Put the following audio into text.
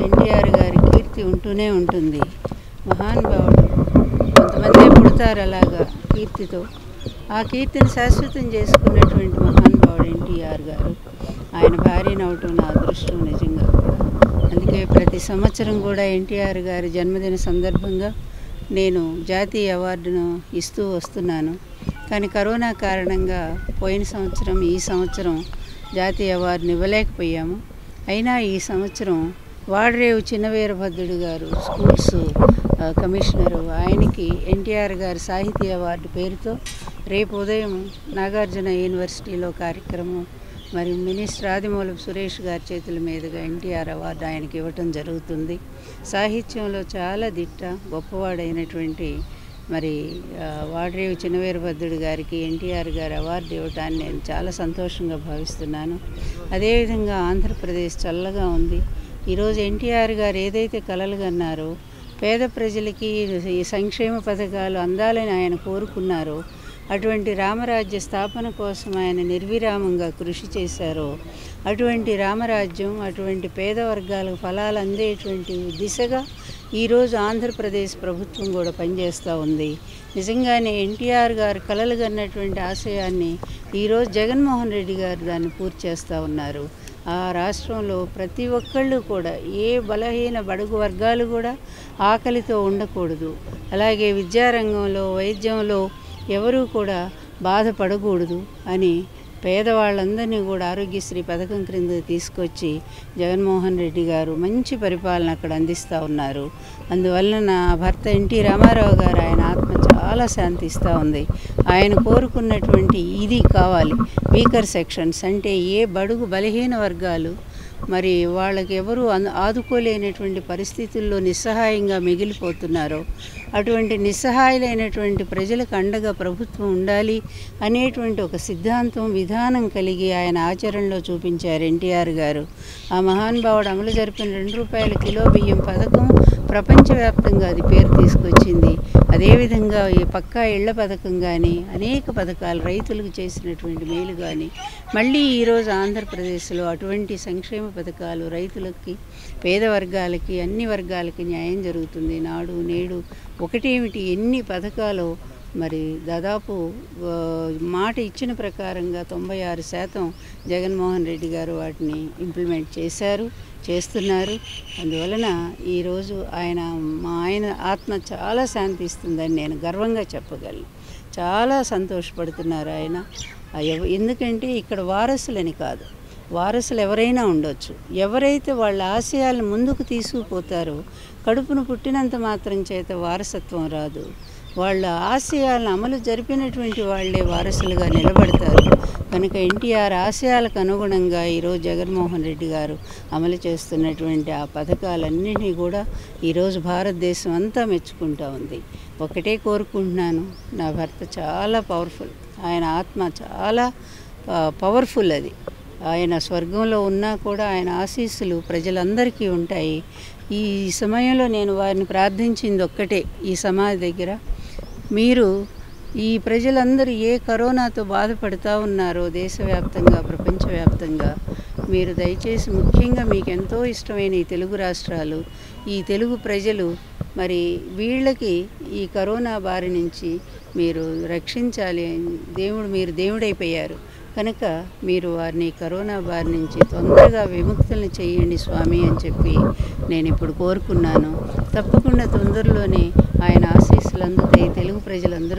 ఎన్టీఆర్ గారి కీర్తి ఉంటూనే ఉంటుంది మహానుభావుడు కొంతమంది పుడతారు అలాగా కీర్తితో ఆ కీర్తిని శాశ్వతం చేసుకున్నటువంటి మహానుభావుడు ఎన్టీఆర్ గారు ఆయన భార్యను అవటం నా అదృష్టం నిజంగా కూడా అందుకే ప్రతి సంవత్సరం కూడా ఎన్టీఆర్ గారి జన్మదిన సందర్భంగా నేను జాతీయ అవార్డును ఇస్తూ వస్తున్నాను కానీ కరోనా కారణంగా పోయిన సంవత్సరం ఈ సంవత్సరం జాతీయ అవార్డుని ఇవ్వలేకపోయాము అయినా ఈ సంవత్సరం వాడరేవు చిన్నవీరభద్రుడు గారు స్కూల్స్ ఆ, కమిషనరు ఆయనకి ఎన్టీఆర్ గారి సాహితీ అవార్డు పేరుతో రేపు ఉదయం నాగార్జున యూనివర్సిటీలో కార్యక్రమం మరి మినిస్టర్ ఆదిమూలపు సురేష్ గారి చేతుల మీదుగా ఎన్టీఆర్ అవార్డు ఆయనకి ఇవ్వటం జరుగుతుంది సాహిత్యంలో చాలా దిట్ట గొప్పవాడైనటువంటి మరి ఆ, వాడరేవు చిన్నవీరభద్రుడు గారికి ఎన్టీఆర్ గారి అవార్డు ఇవ్వటాన్ని నేను చాలా సంతోషంగా భావిస్తున్నాను అదేవిధంగా ఆంధ్రప్రదేశ్ చల్లగా ఉంది ఈరోజు ఎన్టీఆర్ గారు ఏదైతే కలలు కన్నారో పేద ప్రజలకి ఈ సంక్షేమ పథకాలు అందాలని ఆయన కోరుకున్నారో అటువంటి రామరాజ్య స్థాపన కోసం ఆయన నిర్విరామంగా కృషి చేశారో అటువంటి రామరాజ్యం అటువంటి పేద వర్గాలకు ఫలాలు అందేటువంటి దిశగా ఈరోజు ఆంధ్రప్రదేశ్ ప్రభుత్వం కూడా పనిచేస్తూ ఉంది నిజంగానే ఎన్టీఆర్ గారు కలలు కన్నటువంటి ఆశయాన్ని ఈరోజు జగన్మోహన్ రెడ్డి గారు దాన్ని పూర్తి చేస్తూ ఉన్నారు ఆ రాష్ట్రంలో ప్రతి ఒక్కళ్ళు కూడా ఏ బలహీన బడుగు వర్గాలు కూడా ఆకలితో ఉండకూడదు అలాగే విద్యారంగంలో వైద్యంలో ఎవరూ కూడా బాధపడకూడదు అని పేదవాళ్ళందరినీ కూడా ఆరోగ్యశ్రీ పథకం క్రింద తీసుకొచ్చి జగన్మోహన్ రెడ్డి గారు మంచి పరిపాలన అక్కడ అందిస్తూ ఉన్నారు అందువలన నా భర్త ఎన్టీ రామారావు గారు ఆయన ఆత్మ చాలా శాంతిస్తూ ఉంది ఆయన కోరుకున్నటువంటి ఇది కావాలి వీకర్ సెక్షన్స్ అంటే ఏ బడుగు బలహీన వర్గాలు మరి వాళ్ళకి ఎవరు అన్- ఆదుకోలేనటువంటి పరిస్థితుల్లో నిస్సహాయంగా మిగిలిపోతున్నారో అటువంటి నిస్సహాయులైనటువంటి ప్రజలకు అండగా ప్రభుత్వం ఉండాలి అనేటువంటి ఒక సిద్ధాంతం విధానం కలిగి ఆయన ఆచరణలో చూపించారు ఎన్టీఆర్ గారు ఆ మహానుభావుడు అమలు జరిపిన రెండు రూపాయల కిలో బియ్యం పథకం ప్రపంచవ్యాప్తంగా అది పేరు తీసుకొచ్చింది అదేవిధంగా ఈ పక్కా ఇళ్ల పథకం కానీ అనేక పథకాలు రైతులకు చేసినటువంటి మేలు కానీ మళ్ళీ ఈరోజు ఆంధ్రప్రదేశ్లో అటువంటి సంక్షేమ పథకాలు రైతులకి పేద వర్గాలకి అన్ని వర్గాలకి న్యాయం జరుగుతుంది నాడు నేడు ఒకటేమిటి ఎన్ని పథకాలు మరి దాదాపు ఆ, మాట ఇచ్చిన ప్రకారంగా తొంభై ఆరు శాతం జగన్మోహన్ రెడ్డి గారు వాటిని ఇంప్లిమెంట్ చేశారు చేస్తున్నారు అందువలన ఈరోజు ఆయన మా ఆయన ఆత్మ చాలా శాంతిస్తుందని నేను గర్వంగా చెప్పగలను చాలా సంతోషపడుతున్నారు ఆయన ఆ ఎవ- ఎందుకంటే ఇక్కడ వారసులని కాదు వారసులు ఎవరైనా ఉండొచ్చు ఎవరైతే వాళ్ళ ఆశయాలను ముందుకు తీసుకుపోతారో కడుపును పుట్టినంత మాత్రం చేత వారసత్వం రాదు వాళ్ళ ఆశయాలను అమలు జరిపినటువంటి వాళ్ళే వారసులుగా నిలబడతారు కనుక ఎన్టీఆర్ ఆశయాలకు అనుగుణంగా ఈరోజు జగన్మోహన్ రెడ్డి గారు అమలు చేస్తున్నటువంటి ఆ పథకాలన్నింటినీ కూడా ఈరోజు భారతదేశం అంతా మెచ్చుకుంటా ఉంది ఒకటే కోరుకుంటున్నాను నా భర్త చాలా పవర్ఫుల్ ఆయన ఆత్మ చాలా పవర్ఫుల్ అది ఆయన స్వర్గంలో ఉన్నా కూడా ఆయన ఆశీస్సులు ప్రజలందరికీ ఉంటాయి ఈ సమయంలో నేను వారిని ప్రార్థించింది ఒక్కటే ఈ సమాధి దగ్గర మీరు ఈ ప్రజలందరూ ఏ కరోనాతో బాధపడుతూ ఉన్నారో దేశవ్యాప్తంగా ప్రపంచవ్యాప్తంగా మీరు దయచేసి ముఖ్యంగా మీకు ఎంతో ఇష్టమైన ఈ తెలుగు రాష్ట్రాలు ఈ తెలుగు ప్రజలు మరి వీళ్ళకి ఈ కరోనా బారి నుంచి మీరు రక్షించాలి దేవుడు మీరు దేవుడైపోయారు కనుక మీరు వారిని కరోనా బారి నుంచి తొందరగా విముక్తులను చేయండి స్వామి అని చెప్పి నేను ఇప్పుడు కోరుకున్నాను తప్పకుండా తొందరలోనే ఆయన ఆశీస్సులు అందుతాయి తెలుగు ప్రజలందరూ